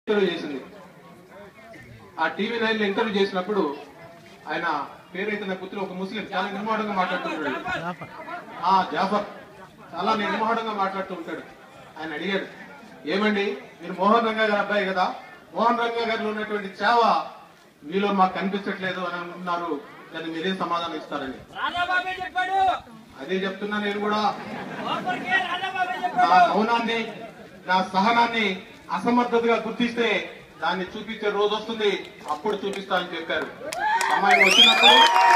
Interview చేసింది ఆ TV nine లో ఇంటర్వ్యూ చేసినప్పుడు ఆయన పేరైతే నాకు గుర్తులు ఒక ముస్లిం చాలా నిర్మాణంగా మాట్లాడుతుంటాడు ఆ జాఫర్ చాలా నిర్మోహంగా మాట్లాడుతూ ఉంటాడు ఆయన అడిగాడు ఏమండి మీరు మోహన్ రంగా గారి అబ్బాయి కదా మోహన్ రంగా గారిలో ఉన్నటువంటి సేవ మీలో మాకు కనిపించట్లేదు అని అంటున్నారు దాన్ని మీరేం సమాధానం ఇస్తారని రాధాబాబే చెప్పాడు అదే చెప్తున్నా నేను కూడా లోపలికే రాధాబాబే నా చెప్పాడు మౌనాన్ని నా సహనాన్ని అసమర్థతగా గుర్తిస్తే దాన్ని చూపించే రోజు వస్తుంది అప్పుడు చూపిస్తా అని చెప్పారు సమయం వచ్చినప్పుడు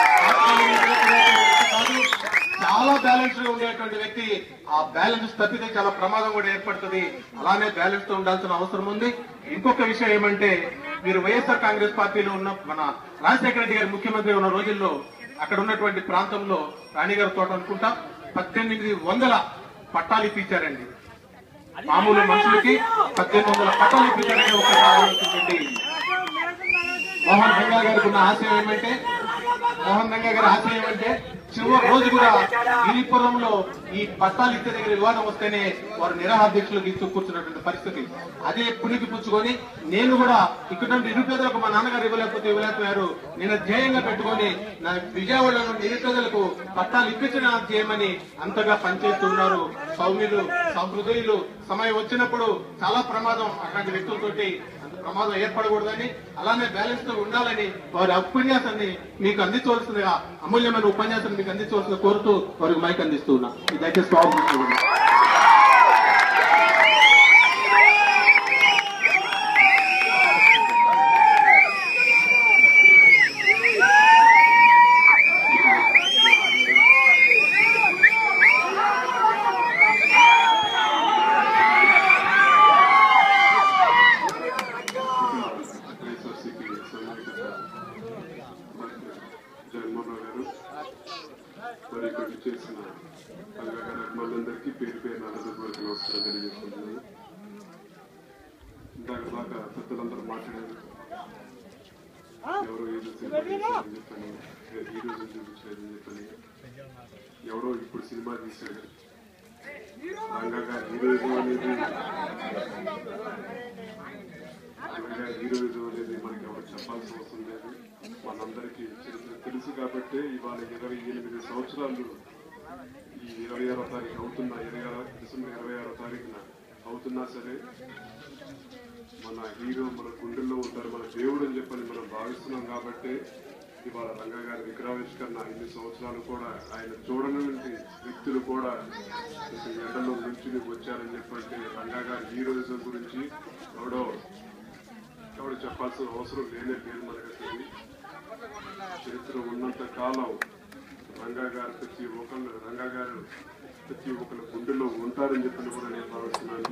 కాదు, చాలా బ్యాలెన్స్ గా ఉండేటువంటి వ్యక్తి ఆ బ్యాలెన్స్ తప్పితే చాలా ప్రమాదం కూడా ఏర్పడుతుంది అలానే బ్యాలెన్స్ తో ఉండాల్సిన అవసరం ఉంది ఇంకొక విషయం ఏమంటే మీరు వైఎస్ఆర్ కాంగ్రెస్ పార్టీలో ఉన్న మన రాజశేఖర రెడ్డి గారు ముఖ్యమంత్రి ఉన్న రోజుల్లో అక్కడ ఉన్నటువంటి ప్రాంతంలో రాణిగారి తోట అనుకుంటా పద్దెనిమిది వందల పట్టాలు ఇప్పించారండి మామూలు మనుషులకి పద్దెనిమిది వందల పట్టాలు ఇప్పించారని ఒక ఆలోచించండి మోహన్ రంగా గారికి ఉన్న ఆశయం ఏమంటే మోహన్ రంగా గారి ఆశయం ఏమంటే చివరి రోజు కూడా గిరిపురంలో ఈ పట్టాలు ఇచ్చే దగ్గర వివాదం వస్తేనే వారు నిరాహాధ్యక్షులకు ఇచ్చి కూర్చున్నటువంటి పరిస్థితి అదే పుణికి పుచ్చుకొని నేను కూడా ఇక్కడ నుండి నిరుపేదలకు మా నాన్నగారు ఇవ్వలేకపోతే ఇవ్వలేకపోయారు నేను ధ్యేయంగా పెట్టుకొని నా విజయవాడ నుండి నిరుపేదలకు పట్టాలు ఇప్పించడం చేయమని అంతగా పనిచేస్తున్నారు సౌమ్యులు సహృదయులు సమయం వచ్చినప్పుడు చాలా ప్రమాదం అట్లాంటి వ్యక్తులతోటి అంత ప్రమాదం ఏర్పడకూడదని అలానే బ్యాలెన్స్ తో ఉండాలని వారి ఉపన్యాసాన్ని మీకు అందించవలసిందిగా అమూల్యమైన ఉపన్యాసాన్ని మీకు అందించవలసిన కోరుతూ వారికి మైక్ అందిస్తూ ఉన్నా ఇది దయచేసి స్వాగతం చేసుకోండి. వైఎస్ఆర్సీపీ సంఘటన జగన్మోహన్ గారు మరి ఇక్కడికి చేసిన రంగాగారి అభిమానులందరికీ పేరు పేరు అనంతపురకు నమస్కారం తెలియజేసుకుంటున్నాను ఇందాక దాకా పెద్దలందరూ మాట్లాడారు ఎవరో ఏదో సినిమా తీశారని చెప్పని హీరోని చూపించారని చెప్పని ఎవరో ఇప్పుడు సినిమా తీశాడు రంగా హీరోయిజం అనేది త్వరగా హీరోయిజం అనేది మనకి ఎవరు చెప్పాల్సిన అవసరం లేదు మనందరికీ చరిత్ర తెలుసు కాబట్టి ఇవాళ ఇరవై ఎనిమిది సంవత్సరాలు ఈ ఇరవై ఆరో తారీఖు అవుతున్నా ఇరవై ఆరో డిసెంబర్ ఇరవై ఆరో తారీఖున అవుతున్నా సరే మన హీరో మన గుండెల్లో ఉంటారు మన దేవుడు అని చెప్పని మనం భావిస్తున్నాం కాబట్టి ఇవాళ రంగా గారి విగ్రహావిష్కరణ ఇన్ని సంవత్సరాలు కూడా ఆయన చూడనటువంటి వ్యక్తులు కూడా ఇంత ఎండలో నుంచి వచ్చారని చెప్పంటే రంగా గారి హీరోయిజం గురించి ఎవడో ఎవడు చెప్పాల్సిన అవసరం లేనే లేదు మనకి అసలు చరిత్ర ఉన్నంత కాలం రంగా గారు ప్రతి ఒక్కళ్ళు రంగా గారు ప్రతి ఒక్కళ్ళ గుండెలో ఉంటారని చెప్పని కూడా నేను భావిస్తున్నాను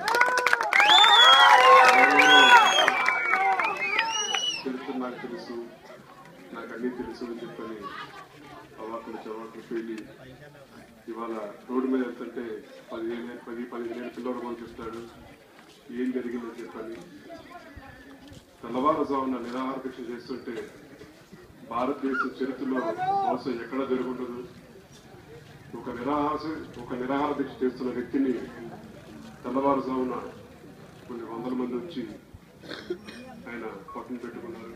చరిత్ర నాకు తెలుసు నాకు అన్నీ తెలుసు అని చెప్పని అవాకులు చవాకులు పెళ్లి ఇవాళ రోడ్డు మీద వెళ్తుంటే పదిహేను పది పదిహేను పిల్లలు పంపిస్తాడు ఏం జరిగిందని చెప్పని తెల్లవారుజామున నిరాహార దీక్ష చేస్తుంటే భారతదేశ చరిత్రలో బహుశా ఎక్కడ జరుగుండదు ఒక నిరాహార ఒక నిరాహార దీక్ష చేస్తున్న వ్యక్తిని తెల్లవారుజామున కొన్ని వందల మంది వచ్చి ఆయన పక్కన పెట్టుకున్నారు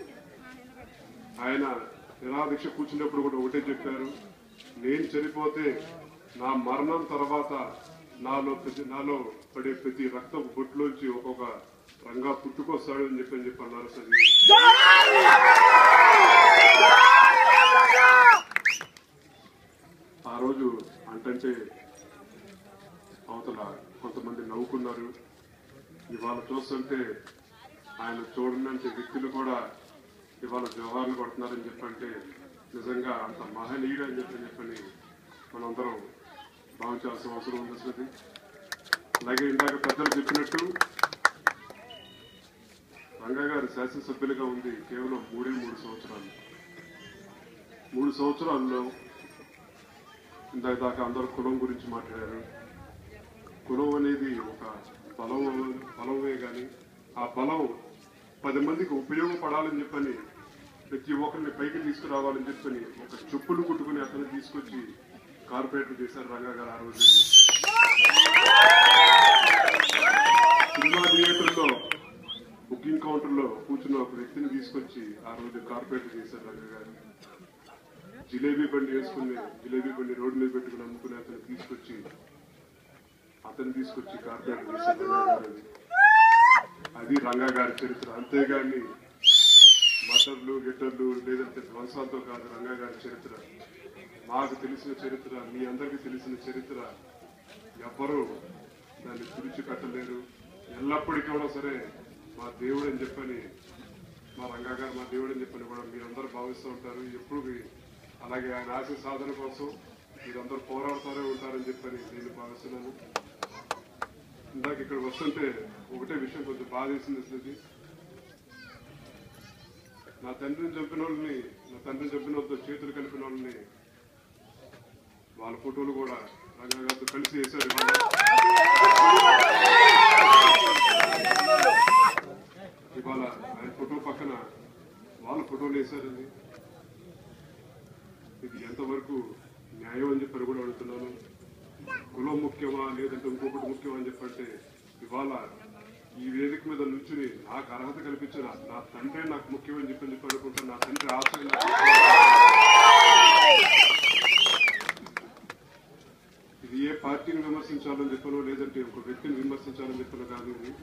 ఆయన నిరాహార దీక్ష కూర్చున్నప్పుడు కూడా ఒకటే చెప్పారు నేను చనిపోతే నా మరణం తర్వాత నాలో ప్రతి నాలో పడే ప్రతి రక్తపు బొట్టులోంచి ఒక్కొక్క రంగా పుట్టుకొస్తాడు అని చెప్పి అని చెప్పి అన్నారు సరే ఆ రోజు అంటంటే అవతల కొంతమంది నవ్వుకున్నారు ఇవాళ చూస్తుంటే ఆయన చూడనంటే వ్యక్తులు కూడా ఇవాళ జవహర్లు కొడుతున్నారని చెప్పంటే నిజంగా అంత మహనీయుడు అని చెప్పని చెప్పని మనందరం భావించాల్సిన అవసరం ఉంది అసలు అలాగే ఇందాక పెద్దలు చెప్పినట్టు రంగా గారు శాసనసభ్యులుగా ఉంది కేవలం మూడే మూడు సంవత్సరాలు మూడు సంవత్సరాల్లో ఇందాక దాకా అందరూ కులం గురించి మాట్లాడారు కులం అనేది ఒక బలం బలమే కానీ ఆ బలం పది మందికి ఉపయోగపడాలని చెప్పని ప్రతి ఒక్కరిని పైకి తీసుకురావాలని చెప్పని ఒక చెప్పులు కుట్టుకుని అతను తీసుకొచ్చి కార్పొరేటర్ చేశారు రంగా గారు ఆ రోజు సినిమా థియేటర్లో బుకింగ్ కౌంటర్ లో కూర్చున్న ఒక వ్యక్తిని తీసుకొచ్చి ఆ రోజు కార్పొరేటర్ చేశారు రంగ గారు జిలేబీ బండి వేసుకుని జిలేబీ బండి రోడ్డు మీద పెట్టుకుని అమ్ముకునే అతను తీసుకొచ్చి అతను తీసుకొచ్చి కార్పొరేటర్ చేశారు రంగా గారు అది. అది రంగా గారి చరిత్ర అంతేగాని మటర్లు గిట్టర్లు లేదంటే ధ్వంసాలతో కాదు రంగా గారి చరిత్ర మాకు తెలిసిన చరిత్ర మీ అందరికీ తెలిసిన చరిత్ర ఎవ్వరూ దాన్ని తుడిచి కట్టలేరు ఎల్లప్పటికీ కూడా సరే మా దేవుడు అని చెప్పని మా రంగా గారు మా దేవుడు అని చెప్పని కూడా మీరందరూ భావిస్తూ ఉంటారు ఎప్పుడు మీ- అలాగే ఆయన ఆశ సాధన కోసం మీరందరూ పోరాడుతూనే ఉంటారని చెప్పని నేను భావిస్తున్నాను ఇందాక ఇక్కడ వస్తుంటే ఒకటే విషయం కొంచెం బాధేసింది అసలు నా తండ్రిని చంపిన వాళ్ళని నా తండ్రిని చంపిన వాళ్ళతో చేతులు కలిపిన వాళ్ళని వాళ్ళ ఫోటోలు కూడా రంగా గారితో కలిసి వేశారు ఇవాళ ఇవాళ ఆయన ఫోటో పక్కన వాళ్ళ ఫోటోలు వేశారండి ఇది ఎంతవరకు న్యాయం అని చెప్పని కూడా అడుగుతున్నాను కులం ముఖ్యమా లేదంటే ఇంకొకటి ముఖ్యమా అని చెప్పంటే ఇవాళ ఈ వేదిక మీద నుంచుని నాకు అర్హత కల్పించిన నా తండ్రి నాకు ముఖ్యమని చెప్పని చెప్పి అనుకుంటా నా తండ్రి ఆశయం నాకు ఇది ఏ పార్టీని విమర్శించాలని చెప్పనో లేదంటే ఒక వ్యక్తిని విమర్శించాలని చెప్పనో కాదు ఇది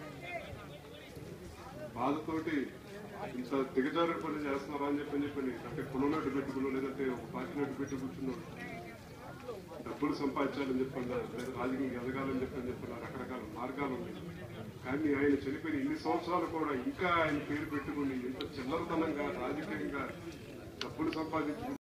బాధతోటి ఇంత దిగజారు పని చేస్తున్నారా అని చెప్పని చెప్పని అంటే కులంలో అడ్డు పెట్టుకున్నా లేదంటే ఒక పార్టీని అడ్డు పెట్టి కూర్చున్నాడు డబ్బులు సంపాదించాలని చెప్పన్నా లేదా రాజకీయం ఎదగాలని చెప్పని చెప్పన్నా రకరకాల మార్గాలు ఉన్నాయి కానీ ఆయన చనిపోయిన ఇన్ని సంవత్సరాలు కూడా ఇంకా ఆయన పేరు పెట్టుకుని ఇంత చిల్లరతనంగా రాజకీయంగా డబ్బులు సంపాదించుకుంటూ